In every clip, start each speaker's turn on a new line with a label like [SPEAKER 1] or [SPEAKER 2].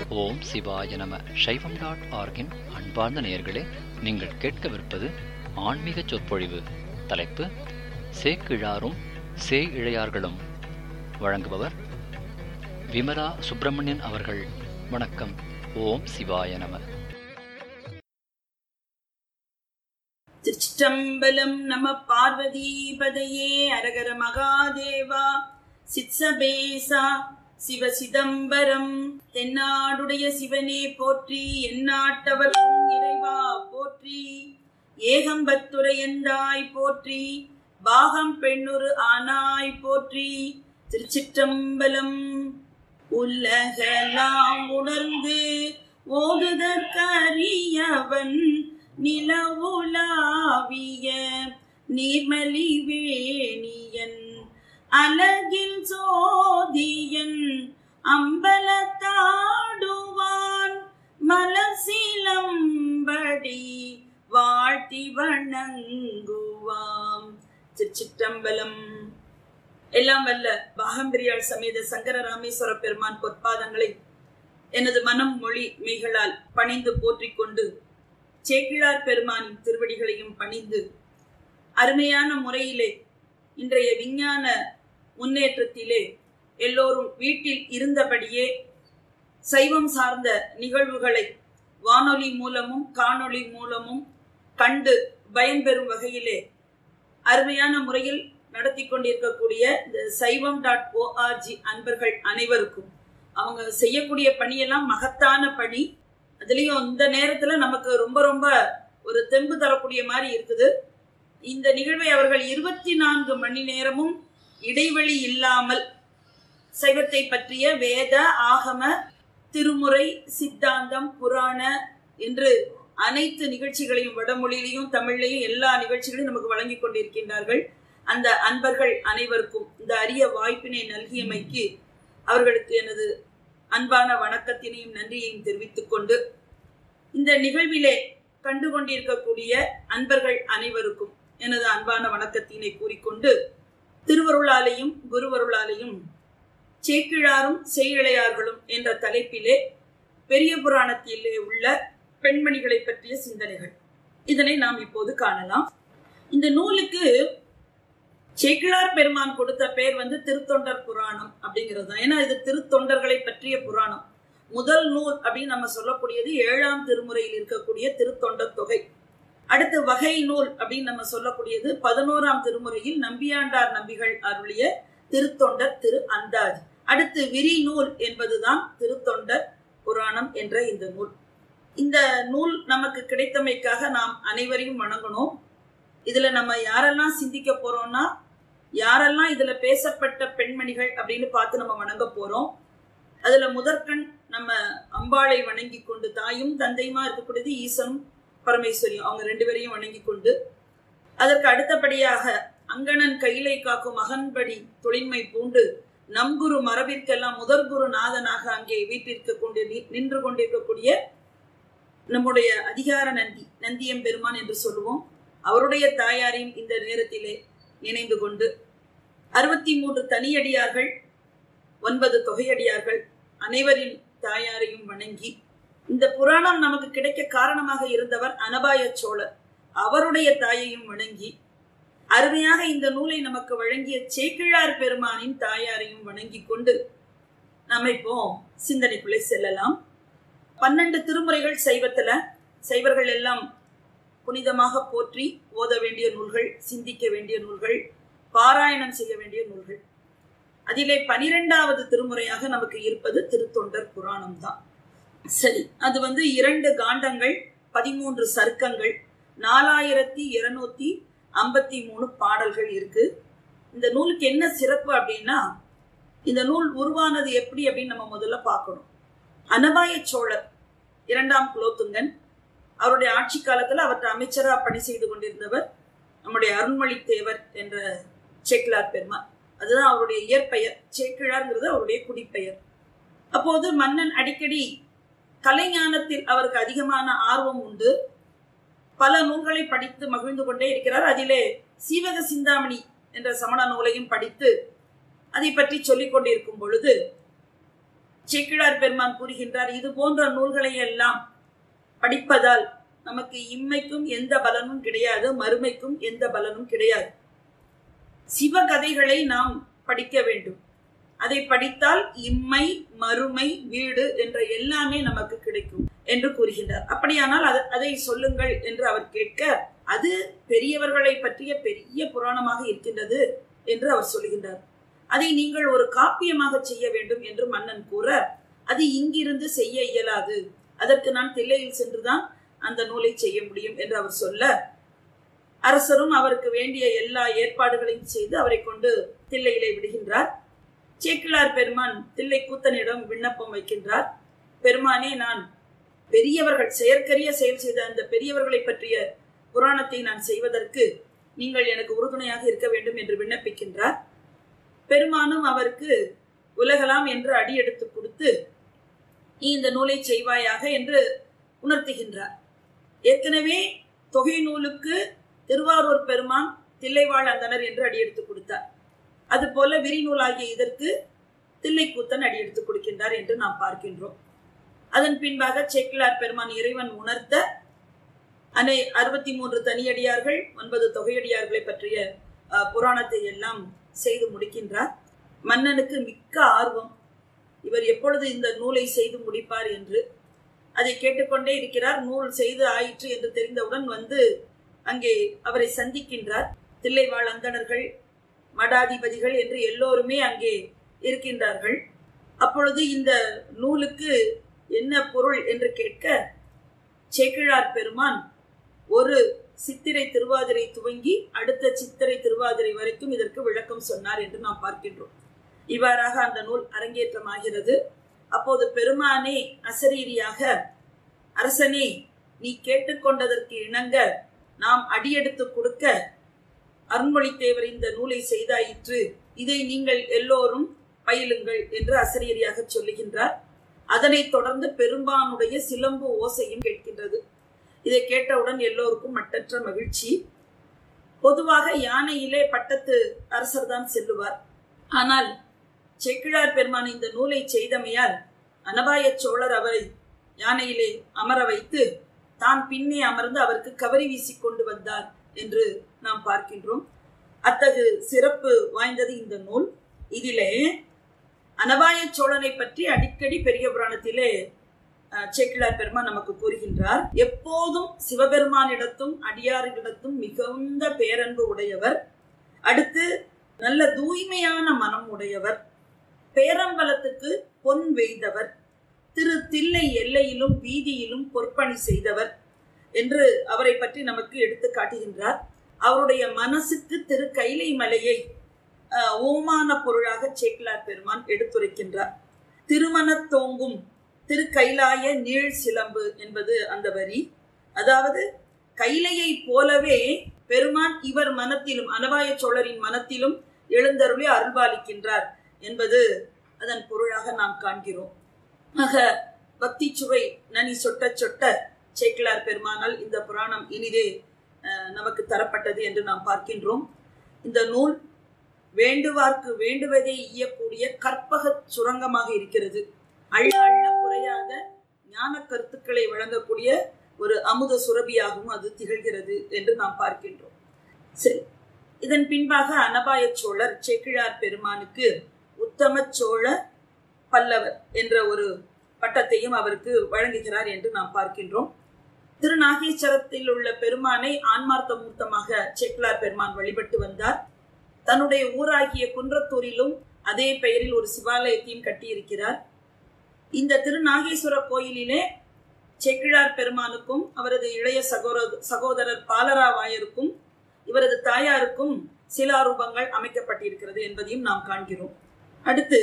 [SPEAKER 1] ஓம் சிவாய நம சைவம் டாட் ஆர்கின் அன்பார்ந்த நேயர்களே நீங்கள் கேட்கவிருப்பது ஆன்மீக சொற்பொழிவு தலைப்பு சேக்கிழாரும் சே இழையார்களும் வழங்குபவர் விமலா சுப்பிரமணியன் அவர்கள் வணக்கம் ஓம் சிவாய நம
[SPEAKER 2] திருச்சிற்றம்பலம் நம பார்வதி பதையே அரகர மகாதேவா சித்சபேசா சிவ சிதம்பரம் தென்னாடுடைய சிவனே போற்றி எந்நாட்டவர்க்கும் இறைவா போற்றி ஏகம்பத்துரையந்தாய் போற்றி பாகம் பெண்ணுரு ஆனாய் போற்றி திருச்சிற்றம்பலம் உலகலாம் உணர்ந்து ஓதுதற்கரியவன் நிலவுலாவிய நீர்மலி வேணியன் அலகில் சோதியன் அம்பலத்தாடுவான் மலசிலம்படி வாழ்த்தி வணங்குவாம் திருச்சிற்றம்பலம் எல்லாம் வல்ல பாகம்பிரியாள் சமேத சங்கர ராமேஸ்வர பெருமான் பொற்பாதங்களை எனது மனம் மொழி மெய்களால் பணிந்து போற்றிக் கொண்டு சேக்கிழார் பெருமானின் திருவடிகளையும் பணிந்து அருமையான முறையிலே இன்றைய விஞ்ஞான முன்னேற்றத்திலே எல்லோரும் வீட்டில் இருந்தபடியே சைவம் சார்ந்த நிகழ்வுகளை வானொலி மூலமும் காணொளி மூலமும் கண்டு பயன்பெறும் வகையிலே அருமையான முறையில் நடத்தி கொண்டிருக்கக்கூடிய இந்த சைவம் டாட் ஓஆர்ஜி அன்பர்கள் அனைவருக்கும் அவங்க செய்யக்கூடிய பணியெல்லாம் மகத்தான பணி அதுலேயும் இந்த நேரத்தில் நமக்கு ரொம்ப ரொம்ப ஒரு தெம்பு தரக்கூடிய மாதிரி இருக்குது இந்த நிகழ்வை அவர்கள் இருபத்தி நான்கு மணி நேரமும் இடைவெளி இல்லாமல் சைவத்தை பற்றிய வேத ஆகம திருமுறை சித்தாந்தம் புராண என்று அனைத்து நிகழ்ச்சிகளையும் வடமொழியிலையும் தமிழ்லையும் எல்லா நிகழ்ச்சிகளையும் நமக்கு வழங்கி கொண்டிருக்கின்றார்கள் அந்த அன்பர்கள் அனைவருக்கும் இந்த அரிய வாய்ப்பினை நல்கியமைக்கு அவர்களுக்கு எனது அன்பான வணக்கத்தினையும் நன்றியையும் தெரிவித்துக் கொண்டு இந்த நிகழ்விலே கண்டு கொண்டிருக்கக்கூடிய அன்பர்கள் அனைவருக்கும் எனது அன்பான வணக்கத்தினை கூறிக்கொண்டு திருவருளாலையும் குருவருளாலையும் சேக்கிழாரும் செய்யிழையார்களும் என்ற தலைப்பிலே பெரிய புராணத்திலே உள்ள பெண்மணிகளை பற்றிய சிந்தனைகள் இதனை நாம் இப்போது காணலாம் இந்த நூலுக்கு சேக்கிழார் பெருமான் கொடுத்த பெயர் வந்து திருத்தொண்டர் புராணம் அப்படிங்கிறது தான் ஏன்னா இது திருத்தொண்டர்களை பற்றிய புராணம் முதல் நூல் அப்படின்னு நம்ம சொல்லக்கூடியது ஏழாம் திருமுறையில் இருக்கக்கூடிய திருத்தொண்டர் தொகை அடுத்து வகை நூல் அப்படின்னு நம்ம சொல்லக்கூடியது பதினோராம் திருமுறையில் நம்பியாண்டார் நம்பிகள் அருளிய திருத்தொண்டர் திரு அந்தாஜ் அடுத்து விரி நூல் என்பதுதான் திருத்தொண்டர் புராணம் என்ற இந்த நூல் இந்த நூல் நமக்கு கிடைத்தமைக்காக நாம் அனைவரையும் வணங்கணும் இதுல நம்ம யாரெல்லாம் சிந்திக்க போறோம்னா யாரெல்லாம் இதுல பேசப்பட்ட பெண்மணிகள் அப்படின்னு பார்த்து நம்ம வணங்க போறோம் அதுல முதற்கண் நம்ம அம்பாளை வணங்கி கொண்டு தாயும் தந்தையுமா இருக்கக்கூடியது ஈசனும் பரமேஸ்வரியும் அவங்க ரெண்டு பேரையும் வணங்கி கொண்டு அதற்கு அடுத்தபடியாக அங்கணன் கையிலை காக்கும் மகன்படி தொழின்மை பூண்டு நம்குரு மரபிற்கெல்லாம் முதற்குரு நாதனாக அங்கே வீட்டிற்கு கொண்டு நின்று கொண்டிருக்கக்கூடிய நம்முடைய அதிகார நந்தி நந்தியம் பெருமான் என்று சொல்லுவோம் அவருடைய தாயாரையும் இந்த நேரத்திலே நினைந்து கொண்டு அறுபத்தி மூன்று தனியடியார்கள் ஒன்பது தொகையடியார்கள் அனைவரின் தாயாரையும் வணங்கி இந்த புராணம் நமக்கு கிடைக்க காரணமாக இருந்தவர் அனபாய சோழர் அவருடைய தாயையும் வணங்கி அருமையாக இந்த நூலை நமக்கு வழங்கிய சேக்கிழார் பெருமானின் தாயாரையும் வணங்கி கொண்டு நம்ம இப்போ சிந்தனைக்குள்ளே செல்லலாம் பன்னெண்டு திருமுறைகள் சைவத்துல சைவர்கள் எல்லாம் புனிதமாக போற்றி ஓத வேண்டிய நூல்கள் சிந்திக்க வேண்டிய நூல்கள் பாராயணம் செய்ய வேண்டிய நூல்கள் அதிலே பனிரெண்டாவது திருமுறையாக நமக்கு இருப்பது திருத்தொண்டர் புராணம் தான் சரி அது வந்து இரண்டு காண்டங்கள் பதிமூன்று சர்க்கங்கள் நாலாயிரத்தி இருநூத்தி ஐம்பத்தி மூணு பாடல்கள் இருக்கு இந்த நூலுக்கு என்ன சிறப்பு அப்படின்னா இந்த நூல் உருவானது எப்படி அப்படின்னு நம்ம முதல்ல பார்க்கணும் அனபாய சோழர் இரண்டாம் குலோத்துங்கன் அவருடைய ஆட்சி காலத்துல அவற்றை அமைச்சரா பணி செய்து கொண்டிருந்தவர் நம்முடைய அருண்மொழி தேவர் என்ற சேக்கிழார் பெருமான் அதுதான் அவருடைய இயற்பெயர் சேக்கிழார்ங்கிறது அவருடைய குடிப்பெயர் அப்போது மன்னன் அடிக்கடி கலைஞானத்தில் அவருக்கு அதிகமான ஆர்வம் உண்டு பல நூல்களை படித்து மகிழ்ந்து கொண்டே இருக்கிறார் அதிலே சீவக சிந்தாமணி என்ற சமண நூலையும் படித்து அதை பற்றி சொல்லிக் கொண்டிருக்கும் பொழுது சேக்கிழார் பெருமான் கூறுகின்றார் இது போன்ற நூல்களை எல்லாம் படிப்பதால் நமக்கு இம்மைக்கும் எந்த பலனும் கிடையாது மறுமைக்கும் எந்த பலனும் கிடையாது சிவகதைகளை நாம் படிக்க வேண்டும் அதை படித்தால் இம்மை மறுமை வீடு என்ற எல்லாமே நமக்கு கிடைக்கும் என்று கூறுகின்றார் அப்படியானால் அது அதை சொல்லுங்கள் என்று அவர் கேட்க அது பெரியவர்களை பற்றிய பெரிய புராணமாக இருக்கின்றது என்று அவர் சொல்கின்றார் அதை நீங்கள் ஒரு காப்பியமாக செய்ய வேண்டும் என்று மன்னன் கூற அது இங்கிருந்து செய்ய இயலாது அதற்கு நான் தில்லையில் சென்றுதான் அந்த நூலை செய்ய முடியும் என்று அவர் சொல்ல அரசரும் அவருக்கு வேண்டிய எல்லா ஏற்பாடுகளையும் செய்து அவரை கொண்டு தில்லையிலே விடுகின்றார் சேக்கிழார் பெருமான் தில்லை கூத்தனிடம் விண்ணப்பம் வைக்கின்றார் பெருமானே நான் பெரியவர்கள் செயற்கரிய செயல் செய்த அந்த பெரியவர்களை பற்றிய புராணத்தை நான் செய்வதற்கு நீங்கள் எனக்கு உறுதுணையாக இருக்க வேண்டும் என்று விண்ணப்பிக்கின்றார் பெருமானும் அவருக்கு உலகலாம் என்று அடியெடுத்து கொடுத்து நீ இந்த நூலை செய்வாயாக என்று உணர்த்துகின்றார் ஏற்கனவே தொகை நூலுக்கு திருவாரூர் பெருமான் தில்லைவாழ் அந்தனர் என்று அடியெடுத்து கொடுத்தார் அதுபோல விரிநூலாகிய இதற்கு தில்லைக்கூத்தன் அடியெடுத்து கொடுக்கின்றார் என்று நாம் பார்க்கின்றோம் அதன் பின்பாக சேக்கிலார் பெருமான் இறைவன் உணர்த்த அனை அறுபத்தி மூன்று தனியடியார்கள் ஒன்பது தொகையடியார்களை பற்றிய புராணத்தை எல்லாம் செய்து முடிக்கின்றார் மன்னனுக்கு மிக்க ஆர்வம் இவர் எப்பொழுது இந்த நூலை செய்து முடிப்பார் என்று அதை கேட்டுக்கொண்டே இருக்கிறார் நூல் செய்து ஆயிற்று என்று தெரிந்தவுடன் வந்து அங்கே அவரை சந்திக்கின்றார் தில்லைவாழ் அந்தணர்கள் மடாதிபதிகள் என்று எல்லோருமே அங்கே இருக்கின்றார்கள் அப்பொழுது இந்த நூலுக்கு என்ன பொருள் என்று கேட்க சேக்கிழார் பெருமான் ஒரு சித்திரை திருவாதிரை துவங்கி அடுத்த சித்திரை திருவாதிரை வரைக்கும் இதற்கு விளக்கம் சொன்னார் என்று நாம் பார்க்கின்றோம் இவ்வாறாக அந்த நூல் அரங்கேற்றமாகிறது அப்போது பெருமானே அசரீரியாக அரசனே நீ கேட்டுக்கொண்டதற்கு இணங்க நாம் அடியெடுத்து கொடுக்க அருண்மொழித்தேவர் இந்த நூலை செய்தாயிற்று இதை நீங்கள் எல்லோரும் பயிலுங்கள் என்று அசரீரியாக சொல்லுகின்றார் அதனைத் தொடர்ந்து பெரும்பானுடைய சிலம்பு ஓசையும் கேட்கின்றது இதை கேட்டவுடன் எல்லோருக்கும் மட்டற்ற மகிழ்ச்சி பொதுவாக யானையிலே பட்டத்து அரசர் தான் செல்லுவார் ஆனால் செக்கிழார் பெருமான் இந்த நூலை செய்தமையால் அனபாய சோழர் அவரை யானையிலே அமர வைத்து தான் பின்னே அமர்ந்து அவருக்கு கவரி வீசி கொண்டு வந்தார் என்று நாம் பார்க்கின்றோம் அத்தகு சிறப்பு வாய்ந்தது இந்த நூல் இதிலே அனபாய சோழனை பற்றி அடிக்கடி பெரிய புராணத்திலே சேக்கிழார் பெருமான் நமக்கு கூறுகின்றார் எப்போதும் சிவபெருமானிடத்தும் அடியாரிடத்தும் மிகுந்த பேரன்பு உடையவர் அடுத்து நல்ல தூய்மையான மனம் உடையவர் பேரம்பலத்துக்கு பொன் வெய்தவர் திரு தில்லை எல்லையிலும் வீதியிலும் பொற்பணி செய்தவர் என்று அவரை பற்றி நமக்கு எடுத்து காட்டுகின்றார் அவருடைய மனசுக்கு திரு கைலை மலையை ஓமான பொருளாக சேக்கிலார் பெருமான் எடுத்துரைக்கின்றார் திருமணத் தோங்கும் திரு கைலாய நீள் சிலம்பு என்பது அந்த வரி அதாவது கைலையை போலவே பெருமான் இவர் மனத்திலும் அனபாய சோழரின் மனத்திலும் எழுந்தருளி அருள்பாலிக்கின்றார் என்பது அதன் பொருளாக நாம் காண்கிறோம் ஆக பக்தி சுவை நனி சொட்ட சொட்ட சேக்கிலார் பெருமானால் இந்த புராணம் இனிதே நமக்கு தரப்பட்டது என்று நாம் பார்க்கின்றோம் இந்த நூல் வேண்டுவார்க்கு வேண்டுவதை ஈயக்கூடிய கற்பக சுரங்கமாக இருக்கிறது அள்ள அள்ள குறையாத ஞான கருத்துக்களை வழங்கக்கூடிய ஒரு அமுத சுரபியாகவும் அது திகழ்கிறது என்று நாம் பார்க்கின்றோம் சரி இதன் பின்பாக அனபாய சோழர் செக்கிழார் பெருமானுக்கு உத்தம சோழ பல்லவர் என்ற ஒரு பட்டத்தையும் அவருக்கு வழங்குகிறார் என்று நாம் பார்க்கின்றோம் திருநாகேஸ்வரத்தில் உள்ள பெருமானை ஆன்மார்த்த மூர்த்தமாக செக்கிலார் பெருமான் வழிபட்டு வந்தார் தன்னுடைய ஊராகிய குன்றத்தூரிலும் அதே பெயரில் ஒரு சிவாலயத்தையும் கட்டியிருக்கிறார் இந்த திருநாகேஸ்வர கோயிலிலே செக்கிழார் பெருமானுக்கும் அவரது இளைய சகோதர சகோதரர் பாலராவாயருக்கும் இவரது தாயாருக்கும் சிலாரூபங்கள் அமைக்கப்பட்டிருக்கிறது என்பதையும் நாம் காண்கிறோம் அடுத்து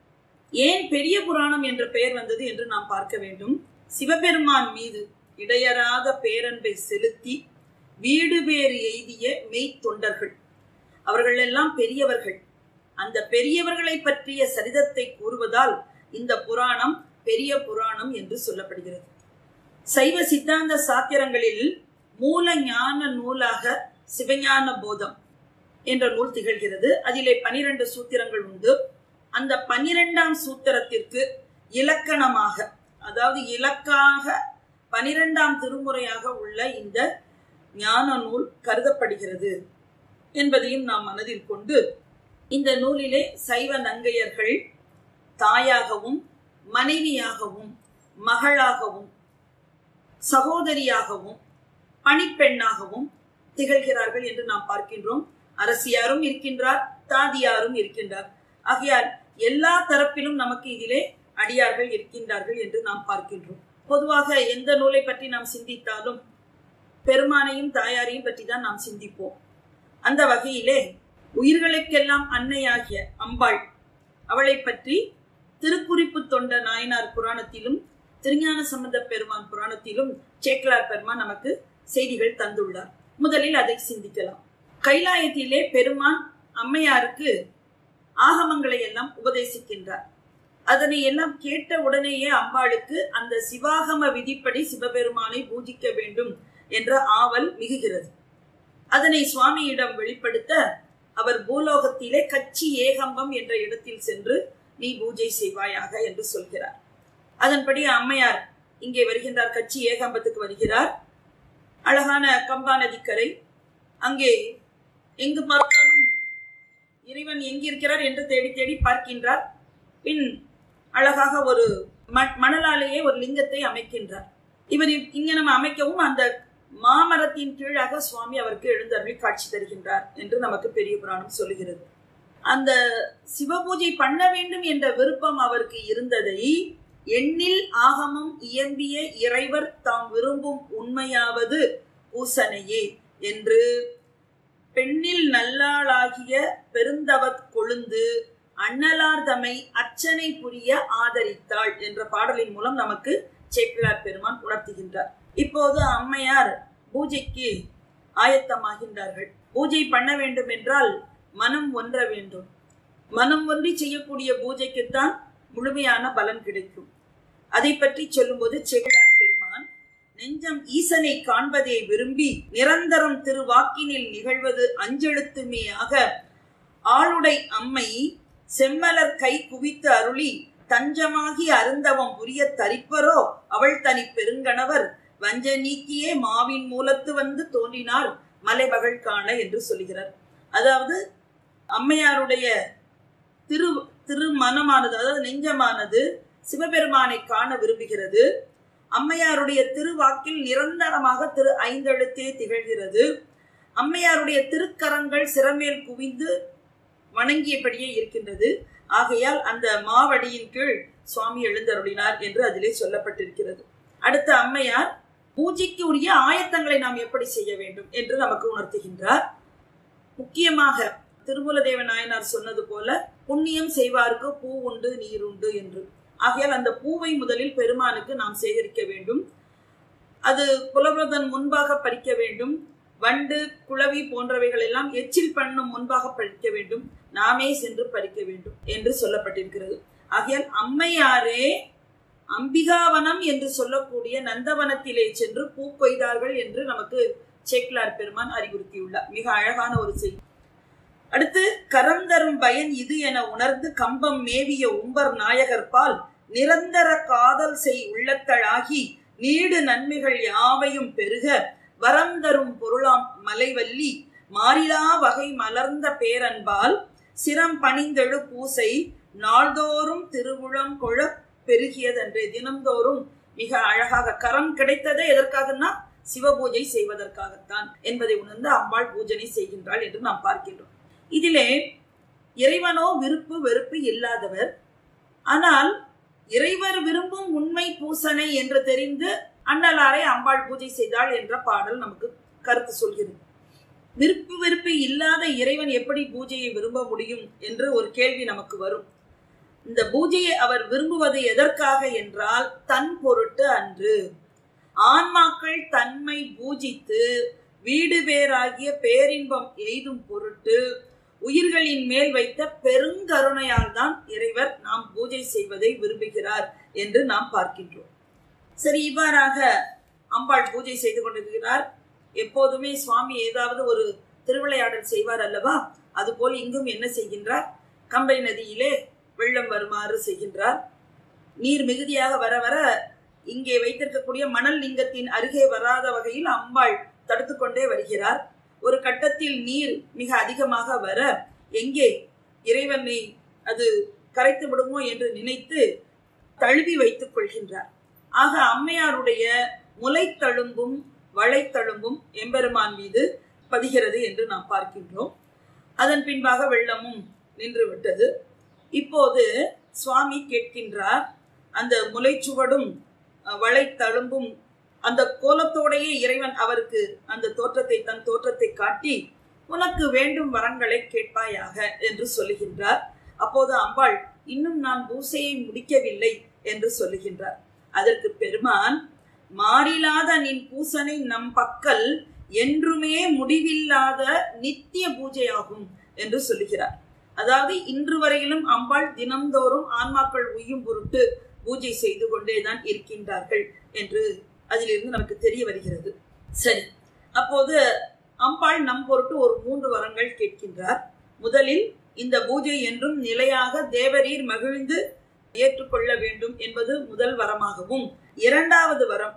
[SPEAKER 2] ஏன் பெரிய புராணம் என்ற பெயர் வந்தது என்று நாம் பார்க்க வேண்டும் சிவபெருமான் மீது இடையறாத பேரன்பை செலுத்தி வீடு பேறு எய்திய மெய் தொண்டர்கள் அவர்கள் எல்லாம் பெரியவர்கள் அந்த பெரியவர்களை பற்றிய சரிதத்தை கூறுவதால் இந்த புராணம் பெரிய புராணம் என்று சொல்லப்படுகிறது சைவ சித்தாந்த சாத்திரங்களில் மூல ஞான நூலாக சிவஞான போதம் என்ற நூல் திகழ்கிறது அதிலே பனிரெண்டு சூத்திரங்கள் உண்டு அந்த பனிரெண்டாம் சூத்திரத்திற்கு இலக்கணமாக அதாவது இலக்காக பனிரெண்டாம் திருமுறையாக உள்ள இந்த ஞான நூல் கருதப்படுகிறது என்பதையும் நாம் மனதில் கொண்டு இந்த நூலிலே சைவ நங்கையர்கள் தாயாகவும் மனைவியாகவும் மகளாகவும் சகோதரியாகவும் பணிப்பெண்ணாகவும் திகழ்கிறார்கள் என்று நாம் பார்க்கின்றோம் அரசியாரும் இருக்கின்றார் தாதியாரும் இருக்கின்றார் ஆகையால் எல்லா தரப்பிலும் நமக்கு இதிலே அடியார்கள் இருக்கின்றார்கள் என்று நாம் பார்க்கின்றோம் பொதுவாக எந்த நூலை பற்றி நாம் சிந்தித்தாலும் பெருமானையும் தாயாரையும் பற்றி தான் நாம் சிந்திப்போம் அந்த வகையிலே உயிர்களுக்கெல்லாம் அன்னையாகிய அம்பாள் அவளை பற்றி திருக்குறிப்பு தொண்ட நாயனார் புராணத்திலும் திருஞான சம்பந்த பெருமான் புராணத்திலும் சேக்கலார் பெருமான் நமக்கு செய்திகள் தந்துள்ளார் முதலில் அதை சிந்திக்கலாம் கைலாயத்திலே பெருமான் அம்மையாருக்கு ஆகமங்களை எல்லாம் உபதேசிக்கின்றார் அதனை எல்லாம் கேட்ட உடனேயே அம்பாளுக்கு அந்த சிவாகம விதிப்படி சிவபெருமானை பூஜிக்க வேண்டும் என்ற ஆவல் மிகுகிறது அதனை சுவாமியிடம் வெளிப்படுத்த அவர் பூலோகத்திலே கச்சி ஏகம்பம் என்ற இடத்தில் சென்று நீ பூஜை செய்வாயாக என்று சொல்கிறார் அதன்படி அம்மையார் இங்கே வருகின்றார் கச்சி ஏகம்பத்துக்கு வருகிறார் அழகான கம்பா நதிக்கரை அங்கே எங்கு பார்த்தாலும் இறைவன் எங்கிருக்கிறார் என்று தேடி தேடி பார்க்கின்றார் பின் அழகாக ஒரு மணலாலேயே ஒரு லிங்கத்தை அமைக்கின்றார் இவர் இங்க நம்ம அமைக்கவும் அந்த மாமரத்தின் கீழாக சுவாமி அவருக்கு எழுந்தருளி காட்சி தருகின்றார் என்று நமக்கு பெரிய புராணம் சொல்லுகிறது அந்த சிவபூஜை பண்ண வேண்டும் என்ற விருப்பம் அவருக்கு இருந்ததை எண்ணில் ஆகமம் இயம்பிய இறைவர் தாம் விரும்பும் உண்மையாவது பூசனையே என்று பெண்ணில் நல்லாளாகிய பெருந்தவத் கொழுந்து அண்ணலார் தமை அர்ச்சனை புரிய ஆதரித்தாள் என்ற பாடலின் மூலம் நமக்கு சேக்கிழார் பெருமான் உணர்த்துகின்றார் இப்போது அம்மையார் பூஜைக்கு ஆயத்தமாகின்றார்கள் பூஜை பண்ண வேண்டும் என்றால் மனம் ஒன்ற வேண்டும் மனம் ஒன்றி செய்யக்கூடிய பூஜைக்குத்தான் முழுமையான பலன் கிடைக்கும் அதை பற்றி சொல்லும்போது சேக்கிழார் பெருமான் நெஞ்சம் ஈசனை காண்பதே விரும்பி நிரந்தரம் திருவாக்கினில் நிகழ்வது அஞ்செழுத்துமேயாக ஆளுடை அம்மை செம்மலர் கை குவித்து அருளி தஞ்சமாகி அருந்தவம் புரிய தரிப்பரோ அவள் தனி பெருங்கணவர் வஞ்ச நீக்கியே மாவின் மூலத்து வந்து தோன்றினார் மலைமகள் காண என்று சொல்கிறார் அதாவது அம்மையாருடைய திரு திருமணமானது அதாவது நெஞ்சமானது சிவபெருமானை காண விரும்புகிறது அம்மையாருடைய திருவாக்கில் நிரந்தரமாக திரு ஐந்தெழுத்தே திகழ்கிறது அம்மையாருடைய திருக்கரங்கள் சிறமேல் குவிந்து வணங்கியபடியே இருக்கின்றது ஆகையால் அந்த மாவடியின் கீழ் சுவாமி எழுந்தருளினார் என்று அதிலே சொல்லப்பட்டிருக்கிறது அடுத்த அம்மையார் பூஜைக்கு உரிய ஆயத்தங்களை நாம் எப்படி செய்ய வேண்டும் என்று நமக்கு உணர்த்துகின்றார் முக்கியமாக திருமூலதேவ நாயனார் சொன்னது போல புண்ணியம் செய்வாருக்கு பூ உண்டு நீர் உண்டு என்று ஆகையால் அந்த பூவை முதலில் பெருமானுக்கு நாம் சேகரிக்க வேண்டும் அது புலவதன் முன்பாக பறிக்க வேண்டும் வண்டு குளவி போன்றவைகள் எல்லாம் எச்சில் பண்ணும் முன்பாக பறிக்க வேண்டும் நாமே சென்று பறிக்க வேண்டும் என்று சொல்லப்பட்டிருக்கிறது ஆகையால் அம்மையாரே அம்பிகாவனம் என்று சொல்லக்கூடிய நந்தவனத்திலே சென்று பூ கொய்தார்கள் என்று நமக்கு சேக்லார் பெருமான் அறிவுறுத்தியுள்ளார் மிக அழகான ஒரு செய்தி அடுத்து கரம் தரும் பயன் இது என உணர்ந்து கம்பம் மேவிய உம்பர் நாயகர் பால் நிரந்தர காதல் செய் உள்ளத்தழாகி நீடு நன்மைகள் யாவையும் பெருக வரம் தரும் பொருளாம் மலைவல்லி மாறிலா வகை மலர்ந்த பேரன்பால் சிரம் பணிந்தெழு பூசை நாள்தோறும் திருவுளம் கொழ பெருகியதன்றே தினம்தோறும் மிக அழகாக கரம் கிடைத்ததே எதற்காகனா சிவபூஜை செய்வதற்காகத்தான் என்பதை உணர்ந்து அம்பாள் பூஜனை செய்கின்றாள் என்று நாம் பார்க்கின்றோம் இதிலே இறைவனோ விருப்பு வெறுப்பு இல்லாதவர் ஆனால் இறைவர் விரும்பும் உண்மை பூசனை என்று தெரிந்து அண்ணலாரை அம்பாள் பூஜை செய்தாள் என்ற பாடல் நமக்கு கருத்து சொல்கிறது விருப்பு வெறுப்பு இல்லாத இறைவன் எப்படி பூஜையை விரும்ப முடியும் என்று ஒரு கேள்வி நமக்கு வரும் இந்த பூஜையை அவர் விரும்புவது எதற்காக என்றால் தன் பொருட்டு அன்று ஆன்மாக்கள் தன்மை பூஜித்து வீடு பேராகிய பேரின்பம் எய்தும் பொருட்டு உயிர்களின் மேல் வைத்த பெருங்கருணையால் தான் இறைவர் நாம் பூஜை செய்வதை விரும்புகிறார் என்று நாம் பார்க்கின்றோம் சரி இவ்வாறாக அம்பாள் பூஜை செய்து கொண்டிருக்கிறார் எப்போதுமே சுவாமி ஏதாவது ஒரு திருவிளையாடல் செய்வார் அல்லவா அதுபோல் இங்கும் என்ன செய்கின்றார் கம்பை நதியிலே வெள்ளம் வருமாறு செய்கின்றார் நீர் மிகுதியாக வர வர இங்கே வைத்திருக்கக்கூடிய மணல் லிங்கத்தின் அருகே வராத வகையில் அம்பாள் தடுத்து கொண்டே வருகிறார் ஒரு கட்டத்தில் நீர் மிக அதிகமாக வர எங்கே இறைவனை அது கரைத்து விடுமோ என்று நினைத்து தழுவி வைத்துக் கொள்கின்றார் ஆக அம்மையாருடைய முளைத்தழும்பும் வளைத்தழும்பும் எம்பெருமான் மீது பதிகிறது என்று நாம் பார்க்கின்றோம் அதன் பின்பாக வெள்ளமும் நின்று விட்டது இப்போது சுவாமி கேட்கின்றார் அந்த முளைச்சுவடும் வளைத்தழும்பும் அந்த கோலத்தோடையே இறைவன் அவருக்கு அந்த தோற்றத்தை தன் தோற்றத்தை காட்டி உனக்கு வேண்டும் வரங்களை கேட்பாயாக என்று சொல்லுகின்றார் அப்போது அம்பாள் இன்னும் நான் பூசையை முடிக்கவில்லை என்று சொல்லுகின்றார் அதற்கு பெருமான் மாறிலாத நின் பூசனை நம் பக்கல் என்றுமே முடிவில்லாத நித்திய பூஜையாகும் என்று சொல்லுகிறார் அதாவது இன்று வரையிலும் அம்பாள் தினம்தோறும் ஆன்மாக்கள் உய்யும் பொருட்டு பூஜை செய்து கொண்டேதான் இருக்கின்றார்கள் என்று அதிலிருந்து நமக்கு தெரிய வருகிறது சரி அப்போது அம்பாள் நம் பொருட்டு ஒரு மூன்று வரங்கள் கேட்கின்றார் முதலில் இந்த பூஜை என்றும் நிலையாக தேவரீர் மகிழ்ந்து ஏற்றுக்கொள்ள வேண்டும் என்பது முதல் வரமாகவும் இரண்டாவது வரம்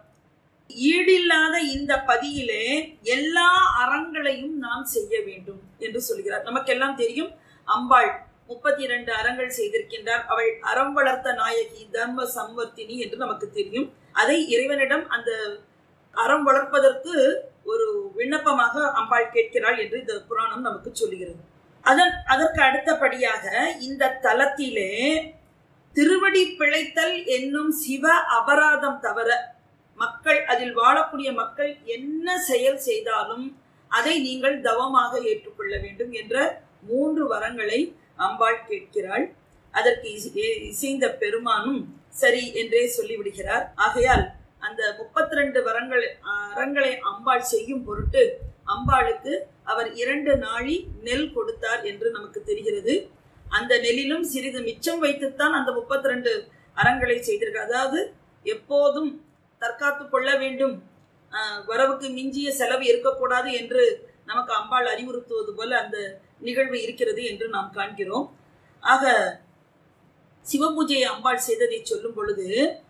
[SPEAKER 2] ஈடில்லாத இந்த பதியிலே எல்லா அறங்களையும் நாம் செய்ய வேண்டும் என்று சொல்கிறார் நமக்கெல்லாம் தெரியும் அம்பாள் முப்பத்தி இரண்டு அறங்கள் செய்திருக்கின்றார் அவள் அறம் வளர்த்த நாயகி தர்ம சம்வர்த்தினி என்று நமக்கு தெரியும் அதை இறைவனிடம் அந்த அறம் வளர்ப்பதற்கு ஒரு விண்ணப்பமாக அம்பாள் கேட்கிறாள் என்று இந்த புராணம் நமக்கு சொல்லுகிறது அதன் அதற்கு அடுத்தபடியாக இந்த தலத்திலே திருவடி பிழைத்தல் என்னும் சிவ அபராதம் தவிர மக்கள் அதில் வாழக்கூடிய மக்கள் என்ன செயல் செய்தாலும் அதை நீங்கள் தவமாக ஏற்றுக்கொள்ள வேண்டும் என்ற மூன்று வரங்களை அம்பாள் கேட்கிறாள் அதற்கு இசைந்த பெருமானும் சரி என்றே சொல்லிவிடுகிறார் ஆகையால் அந்த முப்பத்தி ரெண்டு வரங்கள் அறங்களை அம்பாள் செய்யும் பொருட்டு அம்பாளுக்கு அவர் இரண்டு நாழி நெல் கொடுத்தார் என்று நமக்கு தெரிகிறது அந்த நெல்லிலும் சிறிது மிச்சம் வைத்துத்தான் அந்த முப்பத்தி ரெண்டு அறங்களை செய்திருக்கிறார் அதாவது எப்போதும் தற்காத்து கொள்ள வேண்டும் வரவுக்கு மிஞ்சிய செலவு இருக்கக்கூடாது என்று நமக்கு அம்பாள் அறிவுறுத்துவது போல அந்த நிகழ்வு இருக்கிறது என்று நாம் காண்கிறோம் ஆக சிவபூஜையை அம்பாள் செய்ததை சொல்லும் பொழுது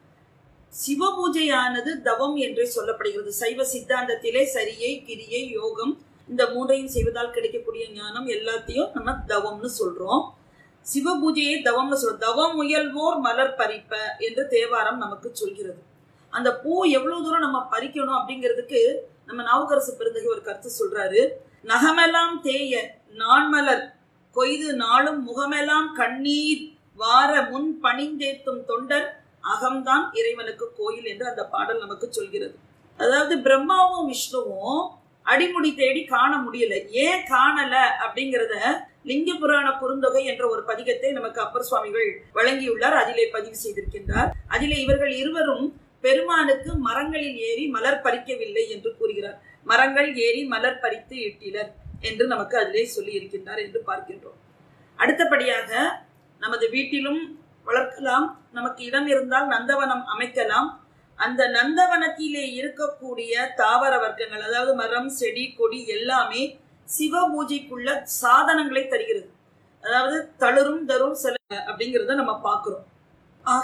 [SPEAKER 2] சிவபூஜையானது தவம் என்றே சொல்லப்படுகிறது சைவ சித்தாந்தத்திலே சரியை கிரியை யோகம் இந்த மூன்றையும் செய்வதால் கிடைக்கக்கூடிய ஞானம் எல்லாத்தையும் நம்ம தவம்னு சொல்றோம் சிவபூஜையை தவம்னு சொல்றோம் தவம் முயல்வோர் மலர் பறிப்ப என்று தேவாரம் நமக்கு சொல்கிறது அந்த பூ எவ்வளவு தூரம் நம்ம பறிக்கணும் அப்படிங்கிறதுக்கு நம்ம நாவுக்கரசு பெருந்தகை ஒரு கருத்து சொல்றாரு நகமெல்லாம் தேய நான்மலர் கொய்து நாளும் முகமெல்லாம் கண்ணீர் வார முன் பணிந்தேத்தும் தொண்டர் அகம்தான் இறைவனுக்கு கோயில் என்று அந்த பாடல் நமக்கு சொல்கிறது அதாவது பிரம்மாவும் விஷ்ணுவும் அடிமுடி தேடி காண முடியல ஏன் காணல அப்படிங்கிறத லிங்க புராண குறுந்தொகை என்ற ஒரு பதிகத்தை நமக்கு அப்பர் சுவாமிகள் வழங்கியுள்ளார் அதிலே பதிவு செய்திருக்கின்றார் அதிலே இவர்கள் இருவரும் பெருமானுக்கு மரங்களில் ஏறி மலர் பறிக்கவில்லை என்று கூறுகிறார் மரங்கள் ஏறி மலர் பறித்து இட்டிலர் என்று நமக்கு அதிலே சொல்லி இருக்கின்றார் என்று பார்க்கின்றோம் அடுத்தபடியாக நமது வீட்டிலும் வளர்க்கலாம் நமக்கு இடம் இருந்தால் நந்தவனம் அமைக்கலாம் அந்த நந்தவனத்திலே இருக்கக்கூடிய தாவர வர்க்கங்கள் அதாவது மரம் செடி கொடி எல்லாமே சிவ பூஜைக்குள்ள சாதனங்களை தருகிறது அதாவது தளரும் தரும் சில அப்படிங்கிறத நம்ம பார்க்கிறோம் ஆக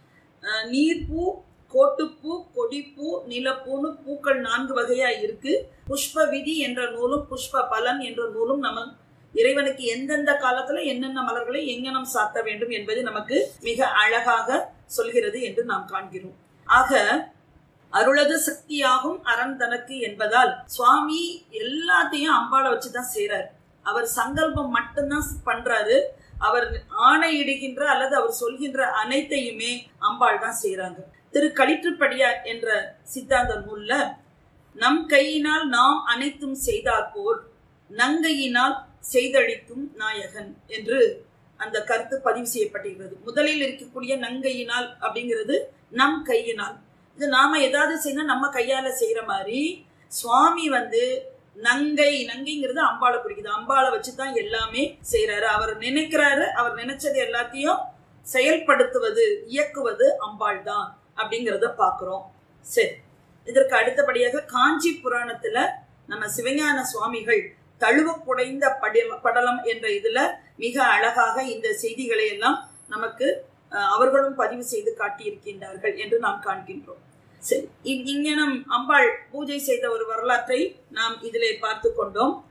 [SPEAKER 2] நீர்ப்பூ கோட்டுப்பூ கொடிப்பூ நிலப்பூன்னு பூக்கள் நான்கு வகையா இருக்கு புஷ்ப விதி என்ற நூலும் புஷ்ப பலன் என்ற நூலும் நம்ம இறைவனுக்கு எந்தெந்த காலத்துல என்னென்ன மலர்களை எங்கனம் சாத்த வேண்டும் என்பது நமக்கு மிக அழகாக சொல்கிறது என்று நாம் காண்கிறோம் ஆக அருளது சக்தியாகும் அரண் தனக்கு என்பதால் சுவாமி எல்லாத்தையும் அம்பாளை வச்சுதான் செய்யறாரு அவர் சங்கல்பம் மட்டும்தான் பண்றாரு அவர் ஆணையிடுகின்ற அல்லது அவர் சொல்கின்ற அனைத்தையுமே அம்பாள் தான் செய்யறாங்க திரு களிற்றுப்படியார் என்ற சித்தாந்த நூல்ல நம் கையினால் நாம் அனைத்தும் செய்தார் போல் நங்கையினால் செய்தளிக்கும் நாயகன் என்று அந்த கருத்து பதிவு செய்யப்பட்டிருக்கிறது முதலில் இருக்கக்கூடிய நங்கையினால் அப்படிங்கிறது நம் கையினால் இது நாம ஏதாவது செய்யணும் நம்ம கையால செய்யற மாதிரி சுவாமி வந்து நங்கை நங்கைங்கிறது அம்பாளை குறிக்குது அம்பாளை வச்சுதான் எல்லாமே செய்யறாரு அவர் நினைக்கிறாரு அவர் நினைச்சது எல்லாத்தையும் செயல்படுத்துவது இயக்குவது அம்பாள் தான் அப்படிங்கிறத பாக்குறோம் சரி இதற்கு அடுத்தபடியாக காஞ்சி புராணத்துல நம்ம சிவஞான சுவாமிகள் தழுவ புடைந்த படலம் என்ற இதுல மிக அழகாக இந்த செய்திகளை எல்லாம் நமக்கு அஹ், அவர்களும் பதிவு செய்து காட்டியிருக்கின்றார்கள் என்று நாம் காண்கின்றோம் சரி இ- இங்ஙனம் அம்பாள் பூஜை செய்த ஒரு வரலாற்றை நாம் இதிலே பார்த்து கொண்டோம்